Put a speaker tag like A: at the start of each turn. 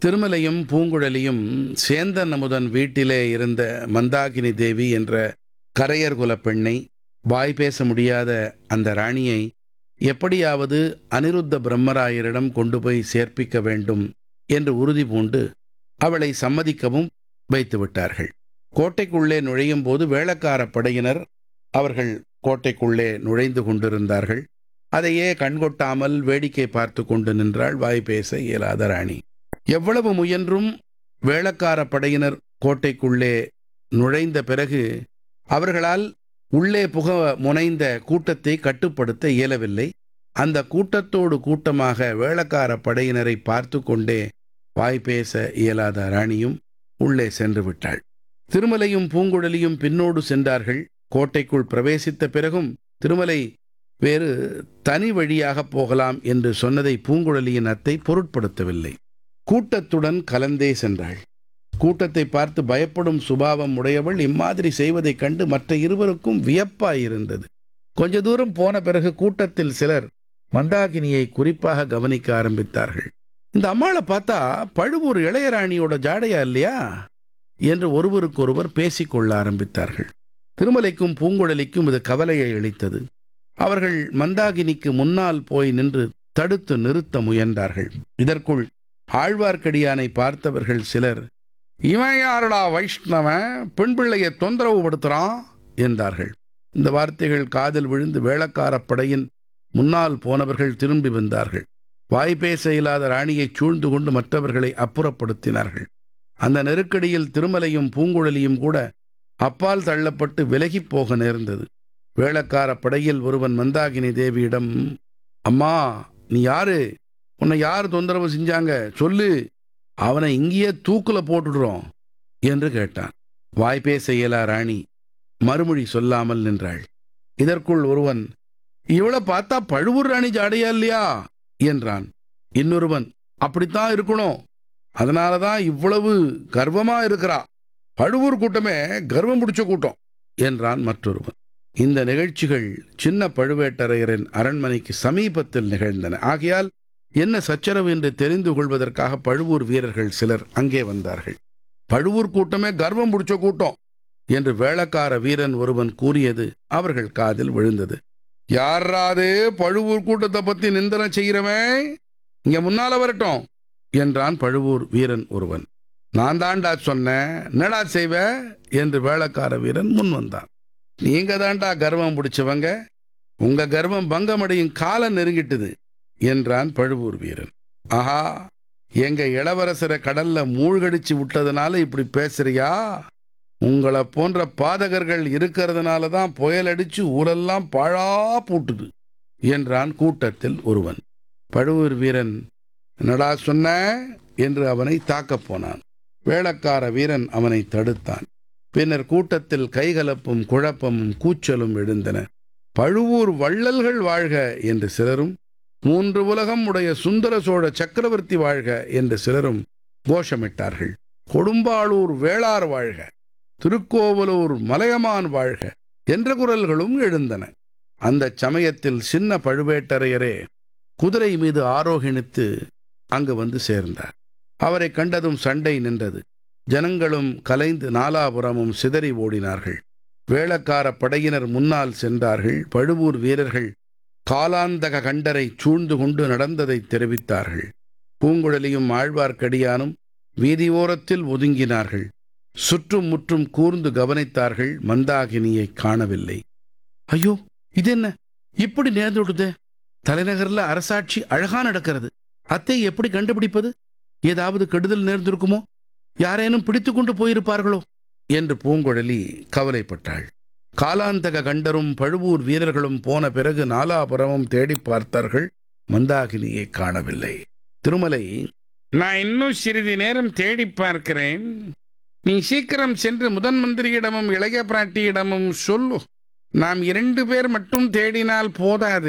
A: திருமலையும் பூங்குழலியும் சேந்தன் அமுதன் வீட்டிலே இருந்த மந்தாகினி தேவி என்ற கரையர் குலப் பெண்ணை வாய் பேச முடியாத அந்த ராணியை எப்படியாவது அனிருத்த பிரம்மராயரிடம் கொண்டு போய் சேர்ப்பிக்க வேண்டும் என்று உறுதி பூண்டு அவளை சம்மதிக்கவும் வைத்து விட்டார்கள் கோட்டைக்குள்ளே நுழையும் போது வேளக்கார படையினர் அவர்கள் கோட்டைக்குள்ளே நுழைந்து கொண்டிருந்தார்கள் அதையே கண்கொட்டாமல் வேடிக்கை பார்த்து கொண்டு நின்றாள் வாய் பேச இயலாத ராணி எவ்வளவு முயன்றும் வேளக்கார படையினர் கோட்டைக்குள்ளே நுழைந்த பிறகு அவர்களால் உள்ளே புக முனைந்த கூட்டத்தை கட்டுப்படுத்த இயலவில்லை அந்த கூட்டத்தோடு கூட்டமாக வேளக்கார படையினரை பார்த்து கொண்டே வாய் பேச இயலாத ராணியும் உள்ளே சென்று விட்டாள் திருமலையும் பூங்குழலியும் பின்னோடு சென்றார்கள் கோட்டைக்குள் பிரவேசித்த பிறகும் திருமலை வேறு தனி வழியாக போகலாம் என்று சொன்னதை பூங்குழலியின் அத்தை பொருட்படுத்தவில்லை கூட்டத்துடன் கலந்தே சென்றாள் கூட்டத்தை பார்த்து பயப்படும் சுபாவம் உடையவள் இம்மாதிரி செய்வதைக் கண்டு மற்ற இருவருக்கும் வியப்பாயிருந்தது கொஞ்ச தூரம் போன பிறகு கூட்டத்தில் சிலர் மந்தாகினியை குறிப்பாக கவனிக்க ஆரம்பித்தார்கள் இந்த அம்மாளை பார்த்தா பழுவூர் இளையராணியோட ஜாடையா இல்லையா என்று ஒருவருக்கொருவர் பேசிக்கொள்ள ஆரம்பித்தார்கள் திருமலைக்கும் பூங்குழலிக்கும் இது கவலையை அளித்தது அவர்கள் மந்தாகினிக்கு முன்னால் போய் நின்று தடுத்து நிறுத்த முயன்றார்கள் இதற்குள் ஆழ்வார்க்கடியானை பார்த்தவர்கள் சிலர் இவன் யாருடா வைஷ்ணவன் பெண் பிள்ளையை தொந்தரவு படுத்துறான் என்றார்கள் இந்த வார்த்தைகள் காதில் விழுந்து வேளக்கார படையின் முன்னால் போனவர்கள் திரும்பி வந்தார்கள் வாய் பேச இயலாத ராணியை சூழ்ந்து கொண்டு மற்றவர்களை அப்புறப்படுத்தினார்கள் அந்த நெருக்கடியில் திருமலையும் பூங்குழலியும் கூட அப்பால் தள்ளப்பட்டு விலகிப் போக நேர்ந்தது வேளக்கார படையில் ஒருவன் மந்தாகினி தேவியிடம் அம்மா நீ யாரு உன்னை யார் தொந்தரவு செஞ்சாங்க சொல்லு அவனை இங்கேயே தூக்குல போட்டுடுறோம் என்று கேட்டான் வாய்ப்பேச இயலா ராணி மறுமொழி சொல்லாமல் நின்றாள் இதற்குள் ஒருவன் இவளை பார்த்தா பழுவூர் ராணி ஜாடையா இல்லையா என்றான் இன்னொருவன் அப்படித்தான் இருக்கணும் அதனால தான் இவ்வளவு கர்வமா இருக்கிறா பழுவூர் கூட்டமே கர்வம் பிடிச்ச கூட்டம் என்றான் மற்றொருவன் இந்த நிகழ்ச்சிகள் சின்ன பழுவேட்டரையரின் அரண்மனைக்கு சமீபத்தில் நிகழ்ந்தன ஆகையால் என்ன சச்சரவு என்று தெரிந்து கொள்வதற்காக பழுவூர் வீரர்கள் சிலர் அங்கே வந்தார்கள் பழுவூர் கூட்டமே கர்வம் பிடிச்ச கூட்டம் என்று வேளக்கார வீரன் ஒருவன் கூறியது அவர்கள் காதில் விழுந்தது யாராது பழுவூர் கூட்டத்தை பத்தி நிந்தனை செய்கிறவன் இங்க முன்னால வரட்டும் என்றான் பழுவூர் வீரன் ஒருவன் நான் தாண்டா சொன்னேன் என்னடா செய்வ என்று வேளக்கார வீரன் முன் வந்தான் நீங்க தாண்டா கர்வம் பிடிச்சவங்க உங்க கர்வம் பங்கமடையும் காலம் நெருங்கிட்டுது என்றான் பழுவூர் வீரன் ஆஹா எங்க இளவரசரை கடல்ல மூழ்கடிச்சு விட்டதுனால இப்படி பேசுறியா உங்களை போன்ற பாதகர்கள் இருக்கிறதுனால தான் புயல் அடிச்சு ஊரெல்லாம் பாழா பூட்டுது என்றான் கூட்டத்தில் ஒருவன் பழுவூர் வீரன் என்னடா சொன்ன என்று அவனை தாக்கப் போனான் வேளக்கார வீரன் அவனை தடுத்தான் பின்னர் கூட்டத்தில் கைகலப்பும் குழப்பமும் கூச்சலும் எழுந்தன பழுவூர் வள்ளல்கள் வாழ்க என்று சிலரும் மூன்று உலகம் உடைய சுந்தர சோழ சக்கரவர்த்தி வாழ்க என்று சிலரும் கோஷமிட்டார்கள் கொடும்பாளூர் வேளார் வாழ்க திருக்கோவலூர் மலையமான் வாழ்க என்ற குரல்களும் எழுந்தன அந்த சமயத்தில் சின்ன பழுவேட்டரையரே குதிரை மீது ஆரோகணித்து அங்கு வந்து சேர்ந்தார் அவரை கண்டதும் சண்டை நின்றது ஜனங்களும் கலைந்து நாலாபுரமும் சிதறி ஓடினார்கள் வேளக்கார படையினர் முன்னால் சென்றார்கள் பழுவூர் வீரர்கள் காலாந்தக கண்டரை சூழ்ந்து கொண்டு நடந்ததை தெரிவித்தார்கள் பூங்குழலியும் ஆழ்வார்க்கடியானும் வீதியோரத்தில் ஒதுங்கினார்கள் சுற்றும் முற்றும் கூர்ந்து கவனித்தார்கள் மந்தாகினியை காணவில்லை ஐயோ இதென்ன இப்படி நேர்ந்துடுதே தலைநகர்ல அரசாட்சி அழகா நடக்கிறது அத்தை எப்படி கண்டுபிடிப்பது ஏதாவது கெடுதல் நேர்ந்திருக்குமோ யாரேனும் பிடித்து கொண்டு போயிருப்பார்களோ என்று பூங்குழலி கவலைப்பட்டாள் காலாந்தக கண்டரும் பழுவூர் வீரர்களும் போன பிறகு நாலாபுரமும் தேடி பார்த்தார்கள் மந்தாகினியை காணவில்லை திருமலை
B: நான் இன்னும் சிறிது நேரம் தேடி பார்க்கிறேன் நீ சீக்கிரம் சென்று முதன் மந்திரியிடமும் இளைய பிராட்டியிடமும் சொல்லு நாம் இரண்டு பேர் மட்டும் தேடினால் போதாது